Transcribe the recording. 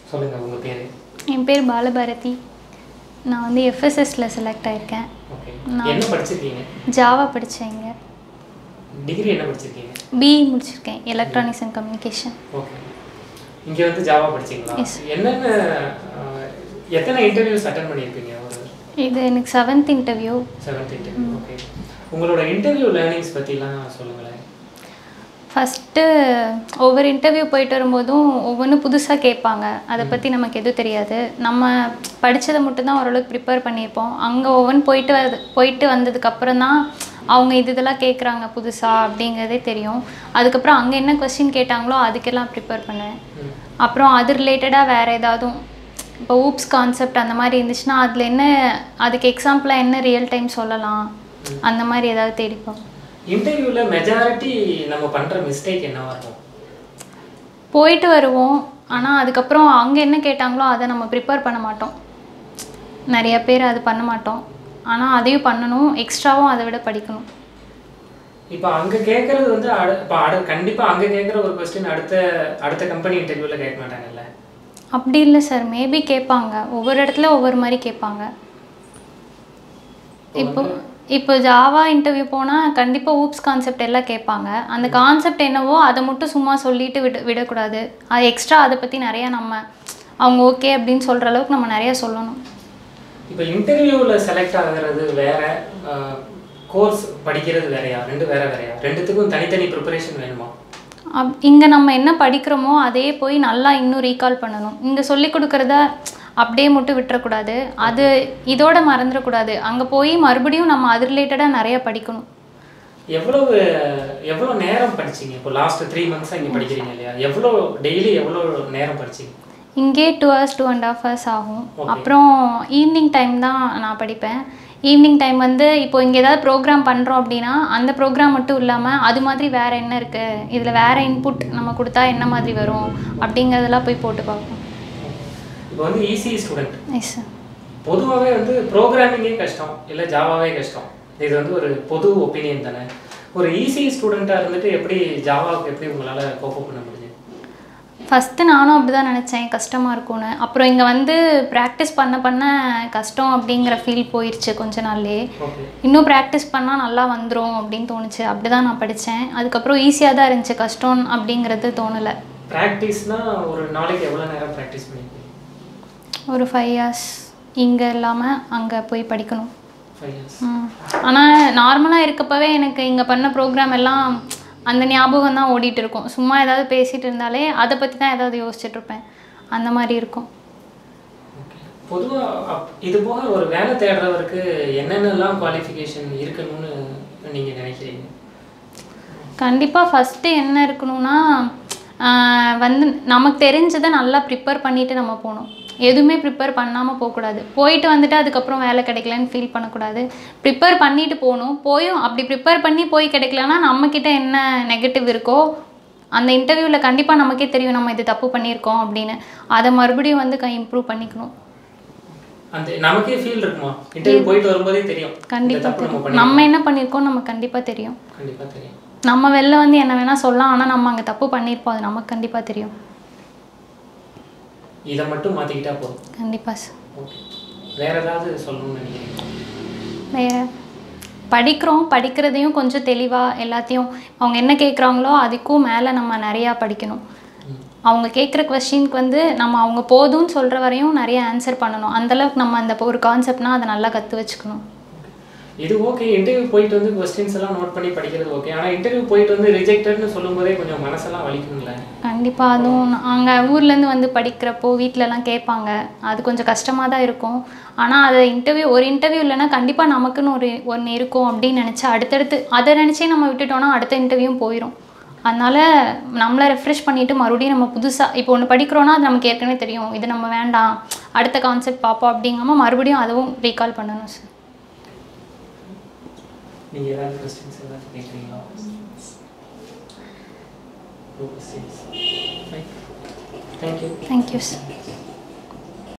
சொல்லுங்கள் உங்கள் பேர் என் பேர் பாலபாரதி நான் வந்து எஃப்எஸ்எஸ்ல செலக்ட் ஆயிருக்கேன் ஓகே நான் என்ன படிச்சிருக்கீங்க ஜாவா படித்தேங்க டிகிரி என்ன படிச்சிருக்கீங்க பிஇ முடிச்சிருக்கேன் எலக்ட்ரானிக்ஸ் அண்ட் கம்யூனிகேஷன் ஓகே இங்கே வந்து ஜாவா படிச்சீங்களா Yes. என்னென்ன அஹ், எத்தனை இன்டர்வியூஸ் அட்டன் பண்ணியிருப்பீங்க ஒரு இது எனக்கு seventh interview seventh interview okay உங்களோட இன்டர்வியூ லேர்னிங்ஸ் பற்றிலாம் சொல்லுங்களேன் ஃபஸ்ட்டு ஒவ்வொரு இன்டர்வியூ போயிட்டு வரும்போதும் ஒவ்வொன்றும் புதுசாக கேட்பாங்க அதை பற்றி நமக்கு எதுவும் தெரியாது நம்ம படித்ததை மட்டும்தான் ஓரளவுக்கு ப்ரிப்பேர் பண்ணியிருப்போம் அங்கே ஒவ்வொன்று போயிட்டு வது போயிட்டு வந்ததுக்கப்புறம் தான் அவங்க இது இதெல்லாம் கேட்குறாங்க புதுசாக அப்படிங்கிறதே தெரியும் அதுக்கப்புறம் அங்கே என்ன கொஸ்டின் கேட்டாங்களோ அதுக்கெல்லாம் ப்ரிப்பேர் பண்ணுவேன் ம். அப்புறம் அது ரிலேட்டடாக வேறு ஏதாவது இப்போ ஊப்ஸ் கான்செப்ட் அந்த மாதிரி இருந்துச்சுன்னா அதில் என்ன அதுக்கு எக்ஸாம்பிளாக என்ன ரியல் டைம் சொல்லலாம் அந்த மாதிரி ஏதாவது தேடிப்போம் இன்டர்வியூவில் மெஜாரிட்டி நம்ம பண்ணுற மிஸ்டேக் என்னவா இருக்கும் போயிட்டு வருவோம் ஆனால் அதுக்கப்புறம் அங்கே என்ன கேட்டாங்களோ அதை நம்ம ப்ரிப்பேர் பண்ண மாட்டோம் நிறைய பேர் அது பண்ண மாட்டோம் ஆனால் அதையும் பண்ணணும் எக்ஸ்ட்ராவும் அதை விட படிக்கணும் இப்போ அங்கே கேட்குறது வந்து அடு இப்போ அடு கண்டிப்பாக அங்கே கேட்குற ஒரு கொஸ்டின் அடுத்த அடுத்த கம்பெனி இன்டர்வியூவில் கேட்க மாட்டாங்கல்ல அப்படி இல்லை சார் மேபி கேட்பாங்க ஒவ்வொரு இடத்துல ஒவ்வொரு மாதிரி கேட்பாங்க இப்போ இப்போ ஜாவா இன்டர்வியூ போனால் கண்டிப்பாக ஊப்ஸ் கான்செப்ட் எல்லாம் கேட்பாங்க அந்த கான்செப்ட் என்னவோ அதை மட்டும் சும்மா சொல்லிட்டு விட விடக்கூடாது அது எக்ஸ்ட்ரா அதை பற்றி நிறையா நம்ம அவங்க ஓகே அப்படின்னு சொல்கிற அளவுக்கு நம்ம நிறையா சொல்லணும் இப்போ இன்டர்வியூவில் செலக்ட் ஆகிறது வேற கோர்ஸ் படிக்கிறது வேறையா ரெண்டு வேற வேறையா ரெண்டுத்துக்கும் தனித்தனி ப்ரிப்பரேஷன் வேணுமா அப் இங்கே நம்ம என்ன படிக்கிறோமோ அதே போய் நல்லா இன்னும் ரீகால் பண்ணணும் இங்கே சொல்லி கொடுக்குறத அப்படியே மட்டும் விட்டுறக்கூடாது அது இதோட மறந்துடக்கூடாது அங்கே போய் மறுபடியும் நம்ம அது ரிலேட்டடாக நிறைய படிக்கணும் எவ்வளவு எவ்வளோ நேரம் படிச்சீங்க இப்போ லாஸ்ட் த்ரீ மந்த்ஸாக இங்கே படிக்கிறீங்க இல்லையா எவ்வளோ டெய்லி எவ்வளோ நேரம் படிச்சீங்க இங்கே two hours two and half hours ஆகும் Okay. அப்புறம் ஈவினிங் டைம் தான் நான் படிப்பேன் ஈவினிங் டைம் வந்து இப்போ இங்கே ஏதாவது ப்ரோக்ராம் பண்ணுறோம் அப்படின்னா அந்த ப்ரோக்ராம் மட்டும் இல்லாமல் அது மாதிரி வேறு என்ன இருக்குது இதில் வேறு இன்புட் நம்ம கொடுத்தா என்ன மாதிரி வரும் அப்படிங்கிறதெல்லாம் போய் போட்டு பார்ப்போம் இப்போ வந்து ஈஸி ஸ்டூடெண்ட் எஸ் சார் பொதுவாகவே வந்து ப்ரோக்ராமிங்கே கஷ்டம் இல்லை ஜாவாவே கஷ்டம் இது வந்து ஒரு பொது ஒப்பீனியன் தானே ஒரு ஈஸி ஸ்டூடெண்ட்டாக இருந்துட்டு எப்படி ஜாவாவுக்கு எப்படி உங்களால் கோப்பப் பண்ண முடியுது ஃபஸ்ட்டு நானும் அப்படி தான் நினச்சேன் கஷ்டமாக இருக்கும்னு அப்புறம் இங்கே வந்து ப்ராக்டிஸ் பண்ண பண்ண கஷ்டம் அப்படிங்கிற ஃபீல் போயிடுச்சு கொஞ்ச நாள்லயே ஓகே இன்னும் ப்ராக்டிஸ் பண்ணால் நல்லா வந்துடும் அப்படின்னு தோணுச்சு அப்படி தான் நான் படித்தேன் அதுக்கப்புறம் ஈஸியாக தான் இருந்துச்சு கஷ்டம் அப்படிங்கிறது தோணலை ப்ராக்டிஸ்னா ஒரு நாளைக்கு எவ்வளோ நேரம் ப்ராக்டிஸ் பண்ணிருக்கீங்க ஒரு ஃபைவ் இயர்ஸ் இங்கே இல்லாமல் அங்கே போய் படிக்கணும் ஃபைவ் இயர்ஸ் ஆனால் நார்மலாக இருக்கப்பவே எனக்கு இங்கே பண்ண ப்ரோக்ராம் எல்லாம் அந்த ஞாபகம் தான் ஓடிட்டு இருக்கும் சும்மா ஏதாவது பேசிகிட்டு இருந்தாலே அதை பற்றி தான் ஏதாவது யோசிச்சுட்டு இருப்பேன் அந்த மாதிரி இருக்கும் பொதுவாக இது போக ஒரு வேலை தேடுறவருக்கு என்னென்னலாம் குவாலிஃபிகேஷன் இருக்கணும்னு நீங்கள் நினைக்கிறீங்க கண்டிப்பாக ஃபஸ்ட்டு என்ன இருக்கணும்னா ஆஹ் வந்து நமக்கு தெரிஞ்சதை நல்லா ப்ரிப்பேர் பண்ணிவிட்டு நம்ம போகணும் எதுவுமே ப்ரிப்பேர் பண்ணாமல் போகக்கூடாது போயிட்டு வந்துட்டு அதுக்கப்புறம் வேலை கிடைக்கலன்னு ஃபீல் பண்ணக்கூடாது ப்ரிப்பேர் பண்ணிட்டு போகணும் போயும் அப்படி ப்ரிப்பேர் பண்ணி போய் கிடைக்கலன்னா நம்மக்கிட்ட என்ன நெகட்டிவ் இருக்கோ அந்த இன்டர்வியூவில் கண்டிப்பாக நமக்கே தெரியும் நம்ம இது தப்பு பண்ணியிருக்கோம் அப்படின்னு அதை மறுபடியும் வந்து இம்ப்ரூவ் பண்ணிக்கணும் அந்த நமக்கே ஃபீல் இருக்குமா இன்டர்வியூ போயிட்டு வரும்போதே தெரியும் இந்த கண்டிப்பாக தப்பு நம்ம தெரியும் பண்ணி நம்ம என்ன பண்ணியிருக்கோம் நம்ம கண்டிப்பாக தெரியும் கண்டிப்பாக தெரியும் நம்ம வெளில வந்து என்ன வேணால் சொல்லலாம் ஆனால் நம்ம அங்கே தப்பு பண்ணியிருப்போம் அது நமக்கு கண்டிப்பாக தெரியும் இதை மட்டும் மாற்றிக்கிட்டா போதும் கண்டிப்பாக சார் ஓகே வேற ஏதாவது சொல்லணும்னு நினைக்கிறீங்க வேறு படிக்கிறோம் படிக்கிறதையும் கொஞ்சம் தெளிவாக எல்லாத்தையும் அவங்க என்ன கேட்குறாங்களோ அதுக்கும் மேலே நம்ம நிறையா படிக்கணும் அவங்க கேட்குற கொஸ்டினுக்கு வந்து நம்ம அவங்க போதும்னு சொல்கிற வரையும் நிறைய ஆன்சர் பண்ணணும் அந்தளவுக்கு நம்ம அந்த ஒரு கான்செப்ட்னா அதை நல்லா கற்று வச்சுக்கணும் இது ஓகே இன்டர்வியூ போயிட்டு வந்து கொஸ்டின்ஸ் எல்லாம் நோட் பண்ணி படிக்கிறது ஓகே ஆனால் இன்டர்வியூ போயிட்டு வந்து ரிஜெக்டட்னு சொல்லும்போதே கொஞ்சம் மனசெல்லாம் வலிக்குங்களே கண்டிப்பாக அதுவும் அங்கே ஊர்லேருந்து வந்து படிக்கிறப்போ வீட்டிலலாம் கேட்பாங்க அது கொஞ்சம் கஷ்டமாக தான் இருக்கும் ஆனால் அதை இன்டர்வியூ ஒரு இன்டர்வியூ இல்லைன்னா கண்டிப்பாக நமக்குன்னு ஒரு ஒன்று இருக்கும் அப்படின்னு நினச்சா அடுத்தடுத்து அதை நினச்சே நம்ம விட்டுட்டோம்னா அடுத்த இன்டர்வியூவும் போயிடும் அதனால் நம்மளை ரெஃப்ரெஷ் பண்ணிவிட்டு மறுபடியும் நம்ம புதுசாக இப்போ ஒன்று படிக்கிறோன்னா அது நமக்கு ஏற்கனவே தெரியும் இது நம்ம வேண்டாம் அடுத்த கான்செப்ட் பார்ப்போம் அப்படிங்காம மறுபடியும் அதுவும் ரீகால் பண்ணணும் சார் நீங்கள் ஏதாவது கொஸ்டின்ஸ் ஏதாவது கேட்குறீங்களா தேங்க்யூ தேங்க்யூ சார்